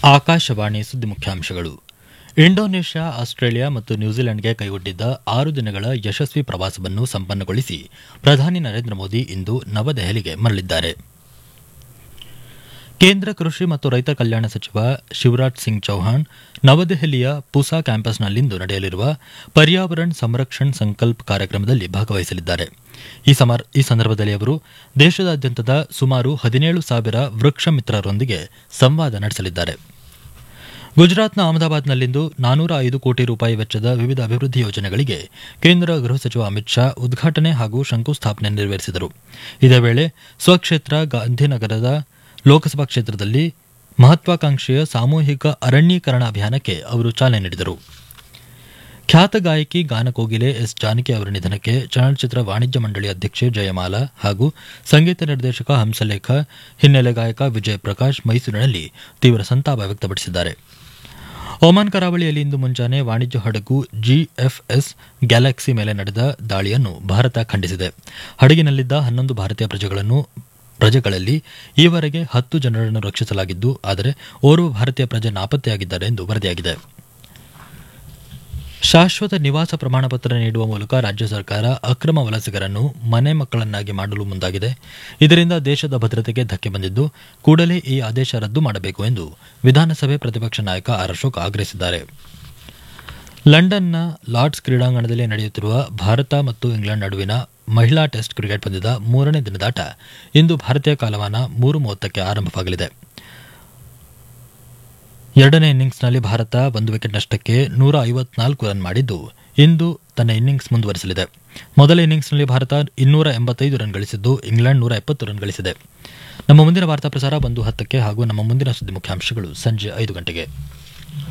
ಆಕಾಶವಾಣಿ ಸುದ್ದಿ ಮುಖ್ಯಾಂಶಗಳು Indonesia Australia ಮತ್ತು ನ್ಯೂಜಿಲೆಂಡ್ಗೆ ಕೈಗೊಟ್ಟಿದ್ದ ಆರು ದಿನಗಳ ಯಶಸ್ವಿ ಪ್ರವಾಸವನ್ನು ಸಂಪನ್ನಗೊಳಿಸಿ ಪ್ರಧಾನಿ ನರೇಂದ್ರ ಮೋದಿ ಇಂದು ನವದೆಹಲಿಗೆ ಮರಳಿದ್ದಾರೆ ಕೇಂದ್ರ ಕೃಷಿ ಮತ್ತು ರೈತ ಕಲ್ಯಾಣ ಸಚಿವ ಶಿವರಾಜ್ ಸಿಂಗ್ ಚೌಹಾಣ್ ನವದೆಹಲಿಯ ಪುಸಾ ಕ್ಯಾಂಪಸ್ನಲ್ಲಿಂದು ನಡೆಯಲಿರುವ ಪರ್ಯಾವರಣ್ ಸಂರಕ್ಷಣ್ ಸಂಕಲ್ಪ್ ಕಾರ್ಯಕ್ರಮದಲ್ಲಿ ಭಾಗವಹಿಸಲಿದ್ದಾರೆ ಈ ಸಮರ್- ಈ ಸಂದರ್ಭದಲ್ಲಿ ಅವರು ದೇಶದಾದ್ಯಂತದ ಸುಮಾರು ಹದಿನೇಳು ಸಾವಿರ ವೃಕ್ಷ ಮಿತ್ರರೊಂದಿಗೆ ಸಂವಾದ ನಡೆಸಲಿದ್ದಾರೆ ಗುಜರಾತ್ನ ಅಹಮದಾಬಾದ್ನಲ್ಲಿಂದು ನಾನೂರ ಐದು ಕೋಟಿ ರೂಪಾಯಿ ವೆಚ್ಚದ ವಿವಿಧ ಅಭಿವೃದ್ಧಿ ಯೋಜನೆಗಳಿಗೆ ಕೇಂದ್ರ ಗೃಹ ಸಚಿವ ಅಮಿತ್ ಶಾ ಉದ್ಘಾಟನೆ ಹಾಗೂ ಶಂಕುಸ್ಥಾಪನೆ ನೆರವೇರಿಸಿದರು ಇದೇ ವೇಳೆ ಸ್ವಕ್ಷೇತ್ರ ಗಾಂಧಿನಗರದ ಲೋಕಸಭಾ ಕ್ಷೇತ್ರದಲ್ಲಿ ಮಹತ್ವಾಕಾಂಕ್ಷೆಯ ಸಾಮೂಹಿಕ ಅರಣ್ಯೀಕರಣ ಅಭಿಯಾನಕ್ಕೆ ಅವರು ಚಾಲನೆ ನೀಡಿದರು ಖ್ಯಾತ ಗಾಯಕಿ ಗಾನಕೋಗಿಲೆ ಎಸ್ ಜಾನಕಿ ಅವರ ನಿಧನಕ್ಕೆ ಚಲನಚಿತ್ರ ವಾಣಿಜ್ಯ ಮಂಡಳಿ ಅಧ್ಯಕ್ಷೆ ಜಯಮಾಲಾ ಹಾಗೂ ಸಂಗೀತ ನಿರ್ದೇಶಕ ಹಂಸಲೇಖ ಹಿನ್ನೆಲೆ ಗಾಯಕ ವಿಜಯ್ ಪ್ರಕಾಶ್ ಮೈಸೂರಿನಲ್ಲಿ ತೀವ್ರ ಸಂತಾಪ ವ್ಯಕ್ತಪಡಿಸಿದ್ದಾರೆ ಒಮಾನ್ ಕರಾವಳಿಯಲ್ಲಿ ಇಂದು ಮುಂಜಾನೆ ವಾಣಿಜ್ಯ ಹಡಗು ಜಿಎಫ್ಎಸ್ ಗ್ಯಾಲಕ್ಸಿ ಮೇಲೆ ನಡೆದ ದಾಳಿಯನ್ನು ಭಾರತ ಖಂಡಿಸಿದೆ ಹಡಗಿನಲ್ಲಿದ್ದ ಹನ್ನೊಂದು ಭಾರತೀಯ ಪ್ರಜೆಗಳನ್ನು ಪ್ರಜೆಗಳಲ್ಲಿ ಈವರೆಗೆ ಹತ್ತು ಜನರನ್ನು ರಕ್ಷಿಸಲಾಗಿದ್ದು ಆದರೆ ಓರ್ವ ಭಾರತೀಯ ಪ್ರಜೆ ನಾಪತ್ತೆಯಾಗಿದ್ದಾರೆ ಎಂದು ವರದಿಯಾಗಿದೆ ಶಾಶ್ವತ ನಿವಾಸ ಪ್ರಮಾಣಪತ್ರ ನೀಡುವ ಮೂಲಕ ರಾಜ್ಯ ಸರ್ಕಾರ ಅಕ್ರಮ ವಲಸಿಗರನ್ನು ಮನೆ ಮಕ್ಕಳನ್ನಾಗಿ ಮಾಡಲು ಮುಂದಾಗಿದೆ ಇದರಿಂದ ದೇಶದ ಭದ್ರತೆಗೆ ಧಕ್ಕೆ ಬಂದಿದ್ದು ಕೂಡಲೇ ಈ ಆದೇಶ ರದ್ದು ಮಾಡಬೇಕು ಎಂದು ವಿಧಾನಸಭೆ ಪ್ರತಿಪಕ್ಷ ನಾಯಕ ಆರ್ ಅಶೋಕ್ ಆಗ್ರಹಿಸಿದ್ದಾರೆ ಲಂಡನ್ನ ಲಾರ್ಡ್ಸ್ ಕ್ರೀಡಾಂಗಣದಲ್ಲಿ ನಡೆಯುತ್ತಿರುವ ಭಾರತ ಮತ್ತು ಇಂಗ್ಲೆಂಡ್ ನಡುವಿನ ಮಹಿಳಾ ಟೆಸ್ಟ್ ಕ್ರಿಕೆಟ್ ಪಂದ್ಯದ ಮೂರನೇ ದಿನದಾಟ ಇಂದು ಭಾರತೀಯ ಕಾಲಮಾನ ಮೂರು ಮೂವತ್ತಕ್ಕೆ ಆರಂಭವಾಗಲಿದೆ ಎರಡನೇ ಇನ್ನಿಂಗ್ಸ್ನಲ್ಲಿ ಭಾರತ ಒಂದು ವಿಕೆಟ್ ನಷ್ಟಕ್ಕೆ ನೂರ ಐವತ್ನಾಲ್ಕು ರನ್ ಮಾಡಿದ್ದು ಇಂದು ತನ್ನ ಇನ್ನಿಂಗ್ಸ್ ಮುಂದುವರಿಸಲಿದೆ ಮೊದಲ ಇನ್ನಿಂಗ್ಸ್ನಲ್ಲಿ ಭಾರತ ಇನ್ನೂರ ಎಂಬತ್ತೈದು ರನ್ ಗಳಿಸಿದ್ದು ಇಂಗ್ಲೆಂಡ್ ನೂರ ಎಪ್ಪತ್ತು ರನ್ ಗಳಿಸಿದೆ ನಮ್ಮ ಮುಂದಿನ ವಾರ್ತಾ ಪ್ರಸಾರ ಒಂದು ಹತ್ತಕ್ಕೆ ಹಾಗೂ ನಮ್ಮ ಮುಂದಿನ ಸುದ್ದಿ ಮುಖ್ಯಾಂಶಗಳು ಸಂಜೆ ಐದು ಗಂಟೆಗೆ